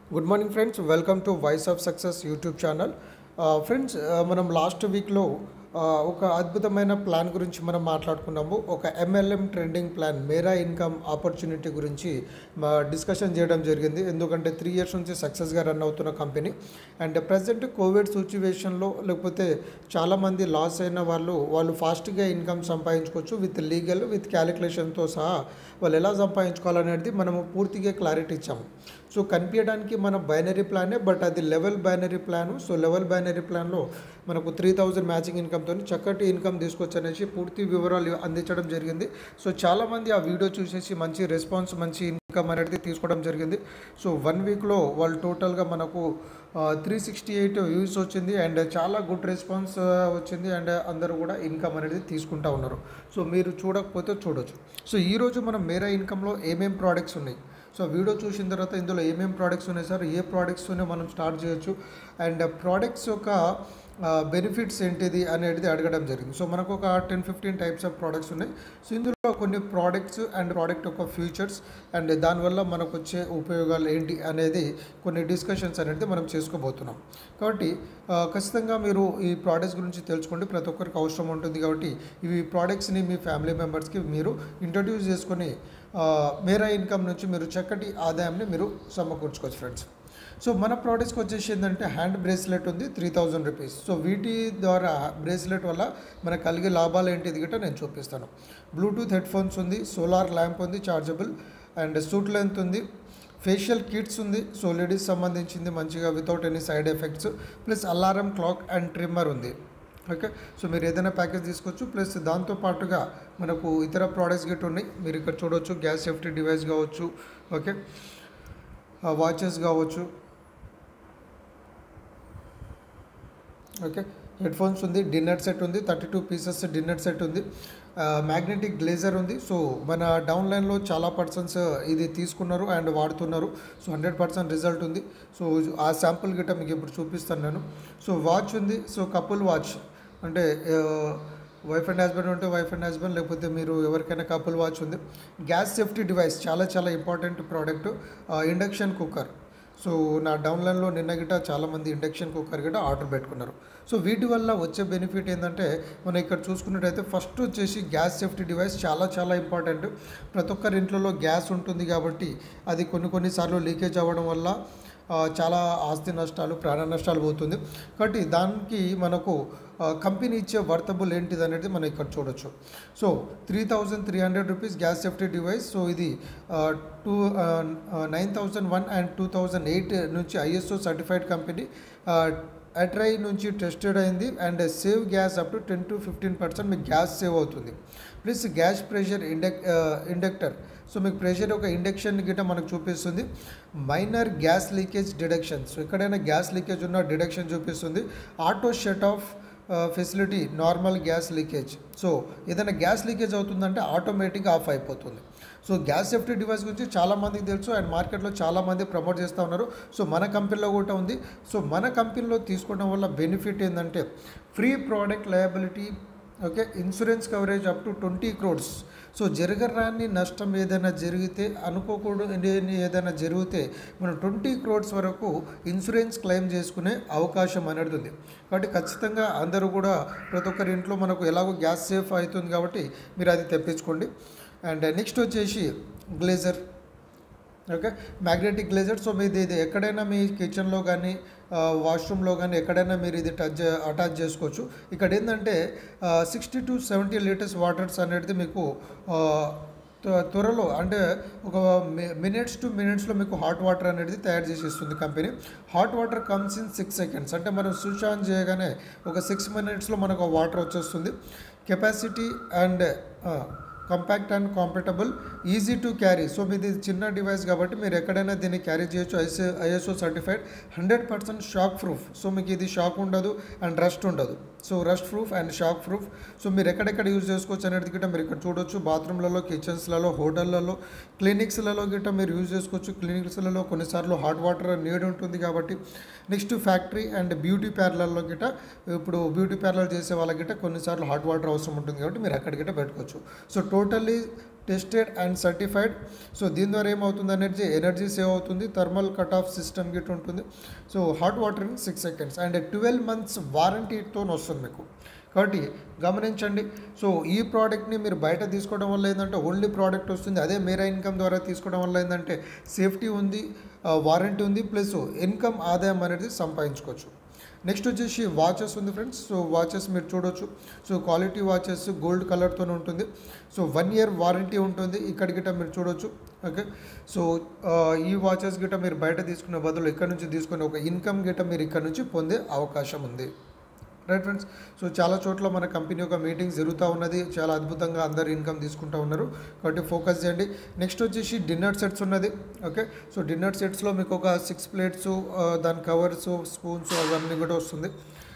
good morning friends welcome to voice of success YouTube channel friends మనం last వీక్లో ఒక అద్భుతమైన ప్లాన్ గురించి మనం మాట్లాడుకున్నాము ఒక MLM trending plan Mera income opportunity గురించి డిస్కషన్ చేయడం జరిగింది ఎందుకంటే త్రీ ఇయర్స్ నుంచి సక్సెస్గా రన్ అవుతున్న కంపెనీ అండ్ ప్రజెంట్ కోవిడ్ సిచ్యువేషన్లో లేకపోతే చాలామంది లాస్ అయిన వాళ్ళు వాళ్ళు ఫాస్ట్గా ఇన్కమ్ సంపాదించుకోవచ్చు విత్ లీగల్ విత్ క్యాలిక్యులేషన్తో సహా వాళ్ళు ఎలా సంపాదించుకోవాలనేది మనము పూర్తిగా క్లారిటీ ఇచ్చాము సో కనిపించడానికి మన బైనరీ ప్లానే బట్ అది level binary plan so level binary ప్లాన్లో మనకు త్రీ థౌజండ్ మ్యాచింగ్ ఇన్కమ్తో చక్కటి ఇన్కమ్ తీసుకొచ్చి అనేసి పూర్తి వివరాలు అందించడం జరిగింది సో చాలామంది ఆ వీడియో చూసేసి మంచి రెస్పాన్స్ మంచి ఇన్కమ్ అనేది తీసుకోవడం జరిగింది సో వన్ వీక్లో వాళ్ళు టోటల్గా మనకు త్రీ సిక్స్టీ ఎయిట్ వ్యూస్ వచ్చింది అండ్ చాలా గుడ్ రెస్పాన్స్ వచ్చింది అండ్ అందరూ కూడా ఇన్కమ్ అనేది తీసుకుంటా ఉన్నారు సో మీరు చూడకపోతే చూడొచ్చు సో ఈరోజు మనం మేరా ఇన్కమ్లో ఏమేం ప్రోడక్ట్స్ ఉన్నాయి సో వీడియో చూసిన తర్వాత ఇందులో ఏమేమి ప్రోడక్ట్స్ ఉన్నాయి సార్ ఏ ప్రోడక్ట్స్తోనే మనం స్టార్ట్ చేయొచ్చు అండ్ ప్రోడక్ట్స్ యొక్క బెనిఫిట్స్ ఏంటిది అనేది అడగడం జరిగింది సో మనకు ఒక ten fifteen types of products ఉన్నాయి సో ఇందులో కొన్ని ప్రోడక్ట్స్ అండ్ ప్రోడక్ట్ యొక్క ఫ్యూచర్స్ అండ్ దానివల్ల మనకు వచ్చే ఉపయోగాలు ఏంటి అనేది కొన్ని డిస్కషన్స్ అనేది మనం చేసుకోబోతున్నాం కాబట్టి ఖచ్చితంగా మీరు ఈ ప్రోడక్ట్స్ గురించి తెలుసుకోండి ప్రతి ఒక్కరికి అవసరం ఉంటుంది కాబట్టి ఇవి ప్రోడక్ట్స్ని మీ ఫ్యామిలీ మెంబర్స్కి మీరు ఇంట్రడ్యూస్ చేసుకొని మేరా ఇన్కమ్ నుంచి మీరు చక్కటి ఆదాయాన్ని మీరు సమకూర్చుకోవచ్చు ఫ్రెండ్స్ సో మన ప్రోడక్ట్స్కి వచ్చేసి ఏంటంటే హ్యాండ్ బ్రేస్లెట్ ఉంది త్రీ థౌజండ్ రూపీస్ సో వీటి ద్వారా బ్రేస్లెట్ వల్ల మనకు కలిగే లాభాలు ఏంటిది గిట్ట నేను చూపిస్తాను బ్లూటూత్ హెడ్ ఫోన్స్ ఉంది సోలార్ ల్యాంప్ ఉంది చార్జబుల్ అండ్ సూట్ లెంత్ ఉంది ఫేషియల్ కిట్స్ ఉంది సో లేడీస్ సంబంధించింది మంచిగా without any side effects plus alarm clock and trimmer ఉంది ఓకే సో మీరు ఏదైనా ప్యాకేజ్ తీసుకోవచ్చు ప్లస్ దాంతో పాటుగా మనకు ఇతర ప్రోడక్ట్స్ గిట్ ఉన్నాయి మీరు ఇక్కడ చూడవచ్చు గ్యాస్ సేఫ్టీ డివైస్ కావచ్చు ఓకే వాచెస్ కావచ్చు ఓకే హెడ్ ఫోన్స్ ఉంది డిన్నర్ సెట్ ఉంది thirty two pieces dinner set ఉంది మ్యాగ్నెటిక్ గ్లేజర్ ఉంది సో మన డౌన్లైన్లో చాలా పర్సన్స్ ఇది తీసుకున్నారు అండ్ వాడుతున్నారు సో హండ్రెడ్ పర్సెంట్ రిజల్ట్ ఉంది సో ఆ శాంపుల్ గిట్ట మీకు ఇప్పుడు చూపిస్తాను నేను సో వాచ్ ఉంది సో కపుల్ వాచ్ అంటే వైఫ్ అండ్ హస్బెండ్ ఉంటే వైఫ్ అండ్ హస్బెండ్ లేకపోతే మీరు ఎవరికైనా కపుల్ వాచ్ ఉంది గ్యాస్ సేఫ్టీ డివైస్ చాలా చాలా important product induction cooker so నా డౌన్లైన్లో నిన్న గిట చాలామంది ఇండక్షన్ కుక్కర్ గిట ఆర్డర్ పెట్టుకున్నారు సో వీటి వల్ల వచ్చే బెనిఫిట్ ఏంటంటే మనం ఇక్కడ చూసుకున్నట్టయితే ఫస్ట్ వచ్చేసి గ్యాస్ సేఫ్టీ డివైస్ చాలా చాలా ఇంపార్టెంట్ ప్రతి ఒక్కరి ఇంట్లో గ్యాస్ ఉంటుంది కాబట్టి అది కొన్ని కొన్నిసార్లు లీకేజ్ అవ్వడం వల్ల చాలా ఆస్తి నష్టాలు ప్రాణ నష్టాలు పోతుంది కాబట్టి దానికి మనకు కంపెనీ ఇచ్చే వర్తబుల్ ఏంటిది అనేది మనం ఇక్కడ చూడొచ్చు so three thousand three hundred rupees gas safety device so ఇది two nine thousand one and two thousand eight నుంచి ఐఎస్ఓ సర్టిఫైడ్ కంపెనీ అట్రై నుంచి టెస్టెడ్ అయింది and save gas up to ten to fifteen percent మీకు gas save అవుతుంది plus gas pressure ఇండక్ inductor so మీకు pressure ఒక ఇండక్షన్ గిట్ట మనకు చూపిస్తుంది minor gas leakage deduction so ఎక్కడైనా గ్యాస్ లీకేజ్ ఉన్న డిడక్షన్ చూపిస్తుంది auto shut off facility normal gas leakage so ఏదైనా గ్యాస్ లీకేజ్ అవుతుందంటే ఆటోమేటిక్గా ఆఫ్ అయిపోతుంది సో గ్యాస్ సేఫ్టీ డివైస్ గురించి చాలామందికి తెలుసు అండ్ మార్కెట్లో చాలామంది ప్రమోట్ చేస్తూ ఉన్నారు సో మన కంపెనీలో కూడా ఉంది సో మన కంపెనీలో తీసుకోవడం వల్ల బెనిఫిట్ ఏంటంటే free product liability okay insurance coverage up to twenty crores so జరగరాని నష్టం ఏదైనా జరిగితే అనుకోకూడదు ఏదైనా జరిగితే మనం ట్వంటీ క్రోడ్స్ వరకు ఇన్సూరెన్స్ క్లెయిమ్ చేసుకునే అవకాశం అనేది ఉంది కాబట్టి ఖచ్చితంగా అందరూ కూడా ప్రతి ఒక్కరి ఇంట్లో మనకు ఎలాగో గ్యాస్ సేఫ్ అవుతుంది కాబట్టి మీరు అది తెప్పించుకోండి అండ్ నెక్స్ట్ వచ్చేసి glazer okay magnetic glazer so మీది ఇది ఎక్కడైనా మీ కిచెన్లో కానీ వాష్రూమ్లో కానీ ఎక్కడైనా మీరు ఇది టచ్ అటాచ్ చేసుకోవచ్చు ఇక్కడ ఏంటంటే sixty to seventy litres waters అనేది మీకు త్వరలో అంటే ఒక మినిట్స్ టు మినిట్స్లో మీకు హాట్ వాటర్ అనేది తయారు చేసి ఇస్తుంది company hot water comes in six seconds అంటే మనం స్విచ్ ఆన్ చేయగానే ఒక సిక్స్ మినిట్స్లో మనకు వాటర్ వచ్చేస్తుంది capacity and compact and compatible easy to carry so మీది చిన్న డివైస్ కాబట్టి మీరు ఎక్కడైనా దీన్ని క్యారీ చేయొచ్చు ISO ISO certified hundred percent shock proof so మీకు ఇది షాక్ ఉండదు అండ్ రస్ట్ ఉండదు so rust proof and shock proof so మీరు ఎక్కడెక్కడ యూజ్ చేసుకోవచ్చు అనేది గిట్ట మీరు ఇక్కడ చూడొచ్చు బాత్రూమ్లలో కిచెన్స్లలో హోటళ్లలో క్లినిక్స్లలో గిట్ట మీరు యూజ్ చేసుకోవచ్చు క్లినిక్స్లలో కొన్నిసార్లు హాట్ వాటర్ నీడ్ ఉంటుంది కాబట్టి నెక్స్ట్ ఫ్యాక్టరీ అండ్ బ్యూటీ పార్లర్లో గిట్ట ఇప్పుడు బ్యూటీ పార్లర్ చేసే వాళ్ళకి గిట్ట కొన్నిసార్లు హాట్ వాటర్ అవసరం ఉంటుంది కాబట్టి మీరు అక్కడ గిట్ట పెట్టుకోవచ్చు so totally tested and certified so దీని ద్వారా ఏమవుతుంది ఎనర్జీ ఎనర్జీ సేవ్ అవుతుంది థర్మల్ కట్ ఆఫ్ సిస్టమ్ గిట్ ఉంటుంది so hot water in six seconds and twelve months వారంటీతో వస్తుంది మీకు కాబట్టి గమనించండి సో ఈ ప్రోడక్ట్ని మీరు బయట తీసుకోవడం వల్ల ఏంటంటే ఓన్లీ ప్రోడక్ట్ వస్తుంది అదే మేరా ఇన్కమ్ ద్వారా తీసుకోవడం వల్ల ఏంటంటే సేఫ్టీ ఉంది వారంటీ ఉంది ప్లస్ ఇన్కమ్ ఆదాయం అనేది సంపాదించుకోవచ్చు నెక్స్ట్ వచ్చేసి వాచెస్ ఉంది ఫ్రెండ్స్ సో వాచెస్ మీరు చూడొచ్చు సో క్వాలిటీ వాచెస్ గోల్డ్ కలర్తో ఉంటుంది సో వన్ ఇయర్ వారంటీ ఉంటుంది ఇక్కడ గిట్ట మీరు చూడొచ్చు ఓకే సో ఆ, ఈ వాచెస్ గిట్ట మీరు బయట తీసుకునే బదులు ఇక్కడ నుంచి తీసుకునే ఒక ఇన్కమ్ గిట్ట మీరు ఇక్కడ నుంచి పొందే అవకాశం ఉంది రైట్ ఫ్రెండ్స్ సో చాలా చోట్ల మన కంపెనీ యొక్క మీటింగ్ జరుగుతూ ఉన్నది చాలా అద్భుతంగా అందరు ఇన్కమ్ తీసుకుంటూ ఉన్నారు కాబట్టి ఫోకస్ చేయండి నెక్స్ట్ వచ్చేసి డిన్నర్ సెట్స్ ఉన్నది ఓకే సో డిన్నర్ సెట్స్లో మీకు ఒక సిక్స్ ప్లేట్స్ దాని కవర్స్ స్పూన్స్ అవన్నీ కూడా వస్తుంది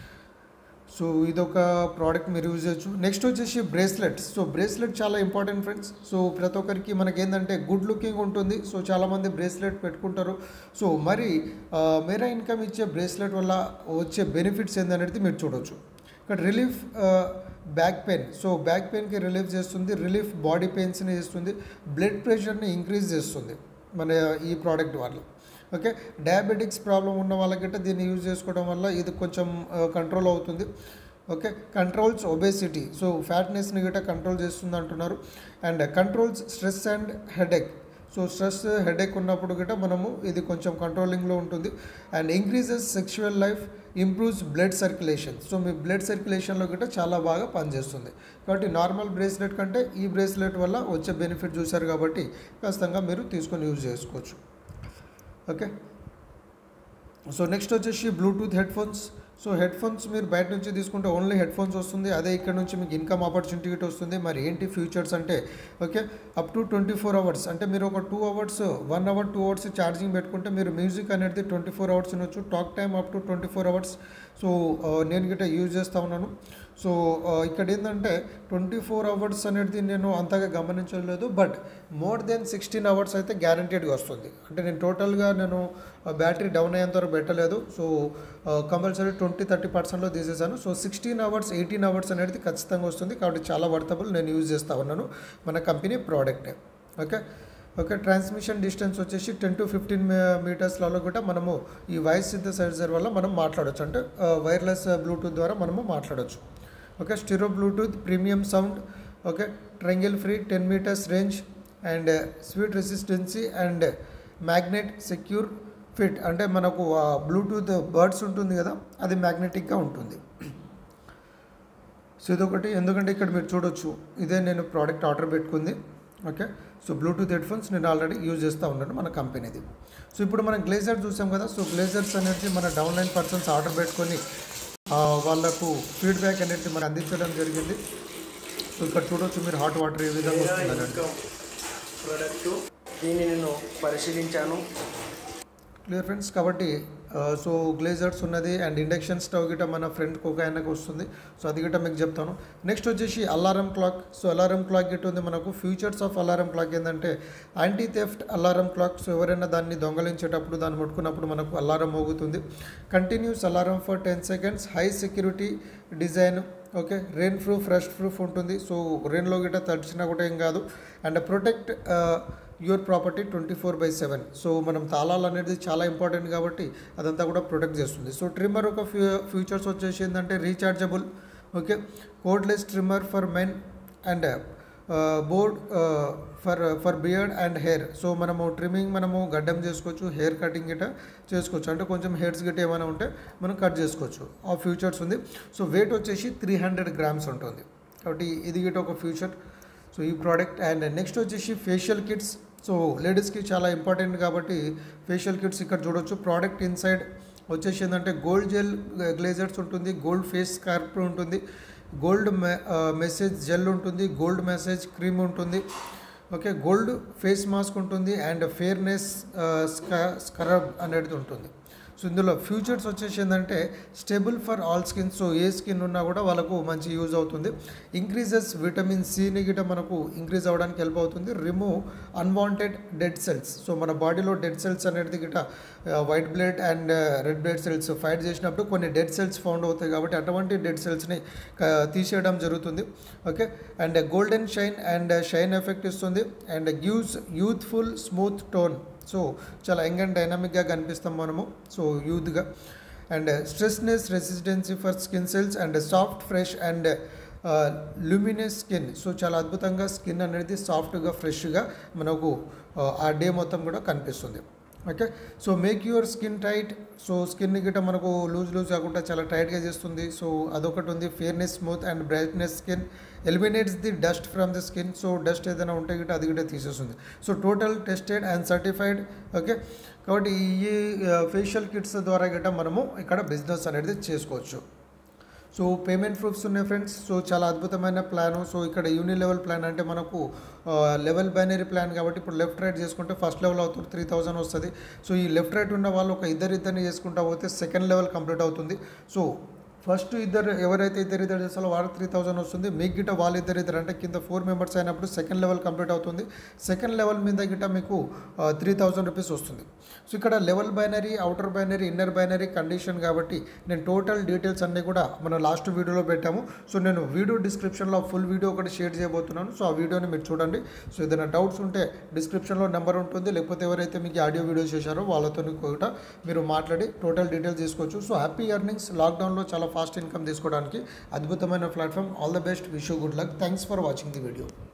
సో ఇదొక ప్రోడక్ట్ మీరు యూజ్ చేయొచ్చు నెక్స్ట్ వచ్చేసి బ్రేస్లెట్స్ సో బ్రేస్లెట్ చాలా ఇంపార్టెంట్ ఫ్రెండ్స్ సో ప్రతి ఒక్కరికి మనకి ఏంటంటే గుడ్ లుకింగ్ ఉంటుంది సో చాలామంది బ్రేస్లెట్ పెట్టుకుంటారు సో మరి ఆ, మేరా ఇన్కమ్ ఇచ్చే బ్రేస్లెట్ వల్ల వచ్చే బెనిఫిట్స్ ఏందనేది మీరు చూడొచ్చు ఇక్కడ relief back pain so back పెయిన్కి రిలీఫ్ చేస్తుంది రిలీఫ్ బాడీ పెయిన్స్ని చేస్తుంది బ్లడ్ ప్రెషర్ని ఇంక్రీజ్ చేస్తుంది మన ఈ ప్రోడక్ట్ వల్ల ఓకే డయాబెటిక్స్ ప్రాబ్లం ఉన్న వాళ్ళకిట దీన్ని యూజ్ చేసుకోవడం వల్ల ఇది కొంచెం కంట్రోల్ అవుతుంది ఓకే కంట్రోల్స్ ఒబేసిటీ సో ఫ్యాట్నెస్ని గిట్ట కంట్రోల్ చేస్తుంది అంటున్నారు and controls stress and headache so stress headache ఉన్నప్పుడు గిట్ట మనము ఇది కొంచెం కంట్రోలింగ్లో ఉంటుంది and increases sexual life improves blood circulation so మీ బ్లడ్ సర్క్యులేషన్లో గిట్ట చాలా బాగా పనిచేస్తుంది కాబట్టి నార్మల్ బ్రేస్లెట్ కంటే ఈ బ్రేస్లెట్ వల్ల వచ్చే బెనిఫిట్ చూశారు కాబట్టి ఖచ్చితంగా మీరు తీసుకొని యూజ్ చేసుకోవచ్చు ఓకే సో నెక్స్ట్ వచ్చేసి Bluetooth headphones so headphones మీరు బయట నుంచి తీసుకుంటే ఓన్లీ హెడ్ ఫోన్స్ వస్తుంది అదే ఇక్కడ నుంచి మీకు ఇన్కమ్ ఆపర్చునిటీ గిట్ వస్తుంది మరి ఏంటి ఫ్యూచర్స్ అంటే okay up to twenty four hours అంటే మీరు ఒక two hours one hour two hours charging పెట్టుకుంటే మీరు మ్యూజిక్ అనేది ట్వంటీ ఫోర్ అవర్స్ వినొచ్చు talk time up to twenty four hours so ఆ, నేను గిట్ట యూజ్ చేస్తూ ఉన్నాను సో ఆ, ఇక్కడ ఏంటంటే ట్వంటీ ఫోర్ అవర్స్ అనేది నేను అంతగా గమనించలేదు but more than sixteen hours అయితే గ్యారంటీడ్గా వస్తుంది అంటే నేను టోటల్గా నేను బ్యాటరీ డౌన్ అయ్యేంత వరకు పెట్టలేదు సో కంపల్సరీ ట్వంటీ థర్టీ పర్సెంట్లో తీసేసాను so sixteen hours eighteen hours అనేది ఖచ్చితంగా వస్తుంది కాబట్టి చాలా వర్తబుల్ నేను యూజ్ చేస్తూ ఉన్నాను మన కంపెనీ ప్రోడక్టే ఓకే ఓకే ట్రాన్స్మిషన్ డిస్టెన్స్ వచ్చేసి టెన్ టు ఫిఫ్టీన్ మీటర్స్లలో కూడా మనము ఈ వాయిస్ సింథసైజర్ వల్ల మనం మాట్లాడొచ్చు అంటే వైర్లెస్ బ్లూటూత్ ద్వారా మనము మాట్లాడొచ్చు okay stereo Bluetooth premium sound okay tangle free ten metres range and sweat resistance and magnet secure fit అంటే మనకు బ్లూటూత్ బర్డ్స్ ఉంటుంది కదా అది మ్యాగ్నెటిక్గా ఉంటుంది సో ఇదొకటి ఎందుకంటే ఇక్కడ మీరు చూడొచ్చు ఇదే నేను ప్రోడక్ట్ ఆర్డర్ పెట్టుకుంది okay so Bluetooth headphones నేను ఆల్రెడీ యూజ్ చేస్తూ ఉన్నాను మన కంపెనీది సో ఇప్పుడు మనం గ్లేజర్ చూసాం కదా సో గ్లేజర్స్ అనేది మన డౌన్లైన్ పర్సన్స్ ఆర్డర్ పెట్టుకొని ఆ, వాళ్ళకు ఫీడ్బ్యాక్ అనేది మనకు అందించడం జరిగింది సో ఇక్కడ చూడొచ్చు మీరు హాట్ వాటర్ ఏ విధంగా వస్తుందని ఇన్కమ్ ప్రోడక్ట్ దీన్ని నేను పరిశీలించాను క్లియర్ ఫ్రెండ్స్ కాబట్టి ఆ, సో గ్లేజర్స్ ఉన్నది అండ్ ఇండక్షన్ స్టవ్ గిట్ట మన ఫ్రెండ్కి ఒక ఆయనకు వస్తుంది సో అది గిట్ట మీకు చెప్తాను నెక్స్ట్ వచ్చేసి alarm clock so alarm clock గిట్ట ఉంది మనకు ఫ్యూచర్స్ ఆఫ్ అలారం క్లాక్ ఏంటంటే anti theft alarm clock so ఎవరైనా దాన్ని దొంగలించేటప్పుడు దాన్ని ముట్టుకున్నప్పుడు మనకు అలారం మోగుతుంది continuous alarm for ten seconds high security design okay rain proof rust proof ఉంటుంది సో రెయిన్లో గిట్ట తడిచినా కూడా ఏం కాదు and protect your property twenty four by seven so మనం తాళాలు అనేది చాలా ఇంపార్టెంట్ కాబట్టి అదంతా కూడా ప్రొటెక్ట్ చేస్తుంది సో ట్రిమ్మర్ ఒక ఫ్యూ ఫ్యూచర్స్ వచ్చేసి ఏంటంటే rechargeable okay cordless trimmer for men and beard for for beard and hair so మనము ట్రిమ్మింగ్ మనము గడ్డం చేసుకోవచ్చు హెయిర్ కటింగ్ గిట చేసుకోవచ్చు అంటే కొంచెం హెయిర్స్ గిట్ట ఏమైనా ఉంటే మనం కట్ చేసుకోవచ్చు ఆ ఫ్యూచర్స్ ఉంది సో వెయిట్ వచ్చేసి త్రీ హండ్రెడ్ గ్రామ్స్ ఉంటుంది కాబట్టి ఇది గిట్ట ఒక ఫ్యూచర్ సో ఈ ప్రోడక్ట్ అండ్ నెక్స్ట్ వచ్చేసి ఫేషియల్ కిట్స్ సో లేడీస్కి చాలా ఇంపార్టెంట్ కాబట్టి ఫేషియల్ కిట్స్ ఇక్కడ చూడొచ్చు ప్రోడక్ట్ ఇన్సైడ్ వచ్చేసి ఏంటంటే గోల్డ్ జెల్ గ్లేజర్స్ ఉంటుంది గోల్డ్ ఫేస్ స్కార్ప్ ఉంటుంది గోల్డ్ మెసేజ్ జెల్ ఉంటుంది గోల్డ్ మెసేజ్ క్రీమ్ ఉంటుంది ఓకే గోల్డ్ ఫేస్ మాస్క్ ఉంటుంది అండ్ ఫేర్నెస్ స్క్రబ్ అనేది ఉంటుంది సో ఇందులో ఫ్యూచర్స్ వచ్చేసి ఏంటంటే stable for all skin so ఏ స్కిన్ ఉన్నా కూడా వాళ్ళకు మంచి యూజ్ అవుతుంది ఇంక్రీజెస్ విటమిన్ సిని గిట మనకు ఇంక్రీజ్ అవ్వడానికి హెల్ప్ అవుతుంది remove unwanted dead cells so మన బాడీలో డెడ్ సెల్స్ అనేది గిట white blood and red blood cells fight చేసినప్పుడు కొన్ని డెడ్ సెల్స్ ఫౌండ్ అవుతాయి కాబట్టి అటువంటి డెడ్ సెల్స్ని తీసేయడం జరుగుతుంది okay and golden shine and shine effect ఇస్తుంది and gives youthful smooth tone so చాలా యంగ్ అండ్ డైనామిక్గా కనిపిస్తాం మనము సో యూత్గా and stressness resistance for skin cells and soft fresh and luminous skin so చాలా అద్భుతంగా స్కిన్ అనేది సాఫ్ట్గా ఫ్రెష్గా మనకు ఆ డే మొత్తం కూడా కనిపిస్తుంది okay so make your skin tight so skin గిట్ట మనకు లూజ్ లూజ్ కాకుండా చాలా టైట్గా చేస్తుంది సో అదొకటి ఉంది fairness smooth and brightness skin eliminates the dust from the skin so dust ఏదైనా ఉంటే గిట్ట అది గిట్ట తీసేస్తుంది so total tested and certified okay కాబట్టి ఈ ఫేషియల్ కిట్స్ ద్వారా గిట్ట మనము ఇక్కడ బిజినెస్ అనేది చేసుకోవచ్చు సో పేమెంట్ ప్రూఫ్స్ ఉన్నాయి ఫ్రెండ్స్ సో చాలా అద్భుతమైన ప్లాన్ సో ఇక్కడ యూని లెవెల్ ప్లాన్ అంటే మనకు లెవెల్ బైనరీ ప్లాన్ కాబట్టి ఇప్పుడు లెఫ్ట్ రైట్ చేసుకుంటే ఫస్ట్ లెవెల్ అవుతుంది త్రీ థౌజండ్ వస్తుంది సో ఈ లెఫ్ట్ రైట్ ఉన్న వాళ్ళు ఒక ఇద్దరు ఇద్దరిని చేసుకుంటా పోతే సెకండ్ లెవెల్ కంప్లీట్ అవుతుంది సో ఫస్ట్ ఇద్దరు ఎవరైతే ఇద్దరు ఇద్దరు చేస్తారో వారు త్రీ థౌసండ్ వస్తుంది మీకు గిట్ట వాళ్ళు ఇద్దరు ఇద్దరు అంటే కింద ఫోర్ మెంబర్స్ అయినప్పుడు సెకండ్ లెవెల్ కంప్లీట్ అవుతుంది సెకండ్ లెవెల్ మీద గిట్ట మీకు త్రీ థౌసండ్ రూపీస్ వస్తుంది సో ఇక్కడ level binary outer binary inner binary condition కాబట్టి నేను టోటల్ డీటెయిల్స్ అన్నీ కూడా మనం లాస్ట్ వీడియోలో పెట్టాము సో నేను వీడియో డిస్క్రిప్షన్లో ఫుల్ వీడియో ఒకటి షేర్ చేయబోతున్నాను సో ఆ వీడియోని మీరు చూడండి సో ఏదైనా డౌట్స్ ఉంటే డిస్క్రిప్షన్లో నెంబర్ ఉంటుంది లేకపోతే ఎవరైతే మీకు ఆడియో వీడియో చేశారో వాళ్ళతో కూడా మీరు మాట్లాడి టోటల్ డీటెయిల్స్ తీసుకోవచ్చు సో హ్యాపీ ఎర్నింగ్స్ లాక్డౌన్లో చాలా ఫాస్ట్ ఇన్కమ్ తీసుకోవడానికి అద్భుతమైన platform all the best wish good luck thanks for watching the video